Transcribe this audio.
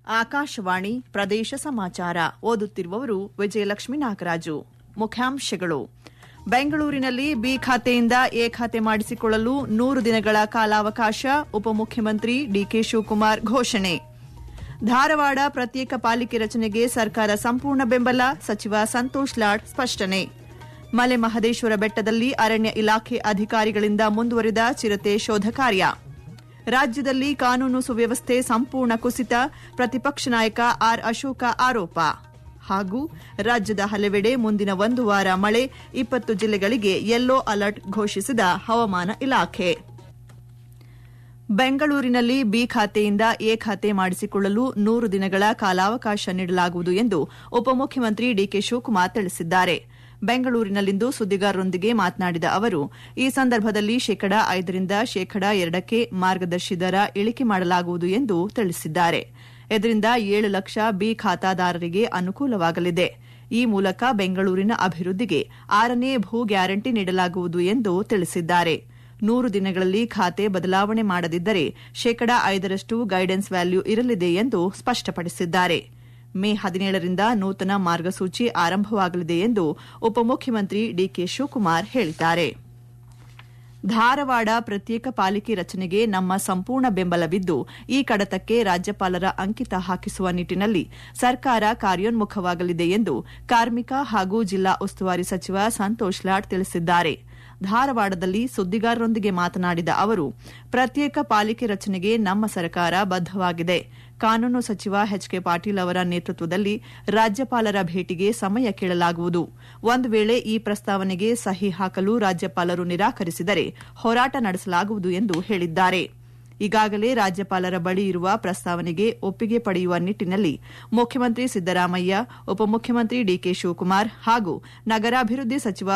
ಆಕಾಶವಾಣಿ ಪ್ರದೇಶ ಸಮಾಚಾರ ಓದುತ್ತಿರುವವರು ವಿಜಯಲಕ್ಷ್ಮಿ ನಾಗರಾಜು ಮುಖ್ಯಾಂಶಗಳು ಬೆಂಗಳೂರಿನಲ್ಲಿ ಬಿ ಖಾತೆಯಿಂದ ಎ ಖಾತೆ ಮಾಡಿಸಿಕೊಳ್ಳಲು ನೂರು ದಿನಗಳ ಕಾಲಾವಕಾಶ ಉಪಮುಖ್ಯಮಂತ್ರಿ ಡಿಕೆ ಶಿವಕುಮಾರ್ ಘೋಷಣೆ ಧಾರವಾಡ ಪ್ರತ್ಯೇಕ ಪಾಲಿಕೆ ರಚನೆಗೆ ಸರ್ಕಾರ ಸಂಪೂರ್ಣ ಬೆಂಬಲ ಸಚಿವ ಸಂತೋಷ್ ಲಾಡ್ ಸ್ಪಷ್ಟನೆ ಮಲೆ ಮಹದೇಶ್ವರ ಬೆಟ್ಟದಲ್ಲಿ ಅರಣ್ಯ ಇಲಾಖೆ ಅಧಿಕಾರಿಗಳಿಂದ ಮುಂದುವರಿದ ಚಿರತೆ ಶೋಧ ಕಾರ್ಯ ರಾಜ್ಯದಲ್ಲಿ ಕಾನೂನು ಸುವ್ಯವಸ್ಥೆ ಸಂಪೂರ್ಣ ಕುಸಿತ ಪ್ರತಿಪಕ್ಷ ನಾಯಕ ಆರ್ ಅಶೋಕ ಆರೋಪ ಹಾಗೂ ರಾಜ್ಯದ ಹಲವೆಡೆ ಮುಂದಿನ ಒಂದು ವಾರ ಮಳೆ ಇಪ್ಪತ್ತು ಜಿಲ್ಲೆಗಳಿಗೆ ಯೆಲ್ಲೋ ಅಲರ್ಟ್ ಘೋಷಿಸಿದ ಹವಾಮಾನ ಇಲಾಖೆ ಬೆಂಗಳೂರಿನಲ್ಲಿ ಬಿ ಖಾತೆಯಿಂದ ಎ ಖಾತೆ ಮಾಡಿಸಿಕೊಳ್ಳಲು ನೂರು ದಿನಗಳ ಕಾಲಾವಕಾಶ ನೀಡಲಾಗುವುದು ಎಂದು ಉಪಮುಖ್ಯಮಂತ್ರಿ ಡಿಕೆ ಶಿವಕುಮಾರ್ ತಿಳಿಸಿದ್ದಾರೆ ಬೆಂಗಳೂರಿನಲ್ಲಿಂದು ಸುದ್ದಿಗಾರರೊಂದಿಗೆ ಮಾತನಾಡಿದ ಅವರು ಈ ಸಂದರ್ಭದಲ್ಲಿ ಶೇಕಡಾ ಐದರಿಂದ ಶೇಕಡಾ ಎರಡಕ್ಕೆ ಮಾರ್ಗದರ್ಶಿ ದರ ಇಳಿಕೆ ಮಾಡಲಾಗುವುದು ಎಂದು ತಿಳಿಸಿದ್ದಾರೆ ಇದರಿಂದ ಏಳು ಲಕ್ಷ ಬಿ ಖಾತಾದಾರರಿಗೆ ಅನುಕೂಲವಾಗಲಿದೆ ಈ ಮೂಲಕ ಬೆಂಗಳೂರಿನ ಅಭಿವೃದ್ಧಿಗೆ ಆರನೇ ಭೂ ಗ್ಯಾರಂಟಿ ನೀಡಲಾಗುವುದು ಎಂದು ತಿಳಿಸಿದ್ದಾರೆ ನೂರು ದಿನಗಳಲ್ಲಿ ಖಾತೆ ಬದಲಾವಣೆ ಮಾಡದಿದ್ದರೆ ಶೇಕಡಾ ಐದರಷ್ಟು ಗೈಡೆನ್ಸ್ ವ್ಯಾಲ್ಯೂ ಇರಲಿದೆ ಎಂದು ಸ್ಪಷ್ಟಪಡಿಸಿದ್ದಾರೆ ಮೇ ಹದಿನೇಳರಿಂದ ನೂತನ ಮಾರ್ಗಸೂಚಿ ಆರಂಭವಾಗಲಿದೆ ಎಂದು ಉಪಮುಖ್ಯಮಂತ್ರಿ ಡಿಕೆ ಶಿವಕುಮಾರ್ ಹೇಳಿದ್ದಾರೆ ಧಾರವಾಡ ಪ್ರತ್ಯೇಕ ಪಾಲಿಕೆ ರಚನೆಗೆ ನಮ್ಮ ಸಂಪೂರ್ಣ ಬೆಂಬಲವಿದ್ದು ಈ ಕಡತಕ್ಕೆ ರಾಜ್ಯಪಾಲರ ಅಂಕಿತ ಹಾಕಿಸುವ ನಿಟ್ಟಿನಲ್ಲಿ ಸರ್ಕಾರ ಕಾರ್ಯೋನ್ಮುಖವಾಗಲಿದೆ ಎಂದು ಕಾರ್ಮಿಕ ಹಾಗೂ ಜಿಲ್ಲಾ ಉಸ್ತುವಾರಿ ಸಚಿವ ಸಂತೋಷ್ ಲಾಡ್ ತಿಳಿಸಿದ್ದಾರೆ ಧಾರವಾಡದಲ್ಲಿ ಸುದ್ದಿಗಾರರೊಂದಿಗೆ ಮಾತನಾಡಿದ ಅವರು ಪ್ರತ್ಯೇಕ ಪಾಲಿಕೆ ರಚನೆಗೆ ನಮ್ಮ ಸರ್ಕಾರ ಬದ್ದವಾಗಿದೆ ಕಾನೂನು ಸಚಿವ ಎಚ್ ಕೆ ಪಾಟೀಲ್ ಅವರ ನೇತೃತ್ವದಲ್ಲಿ ರಾಜ್ಯಪಾಲರ ಭೇಟಿಗೆ ಸಮಯ ಕೇಳಲಾಗುವುದು ಒಂದು ವೇಳೆ ಈ ಪ್ರಸ್ತಾವನೆಗೆ ಸಹಿ ಹಾಕಲು ರಾಜ್ಯಪಾಲರು ನಿರಾಕರಿಸಿದರೆ ಹೋರಾಟ ನಡೆಸಲಾಗುವುದು ಎಂದು ಹೇಳಿದ್ದಾರೆ ಈಗಾಗಲೇ ರಾಜ್ಯಪಾಲರ ಬಳಿ ಇರುವ ಪ್ರಸ್ತಾವನೆಗೆ ಒಪ್ಪಿಗೆ ಪಡೆಯುವ ನಿಟ್ಟಿನಲ್ಲಿ ಮುಖ್ಯಮಂತ್ರಿ ಸಿದ್ದರಾಮಯ್ಯ ಉಪಮುಖ್ಯಮಂತ್ರಿ ಡಿಕೆ ಶಿವಕುಮಾರ್ ಹಾಗೂ ನಗರಾಭಿವೃದ್ಧಿ ಸಚಿವ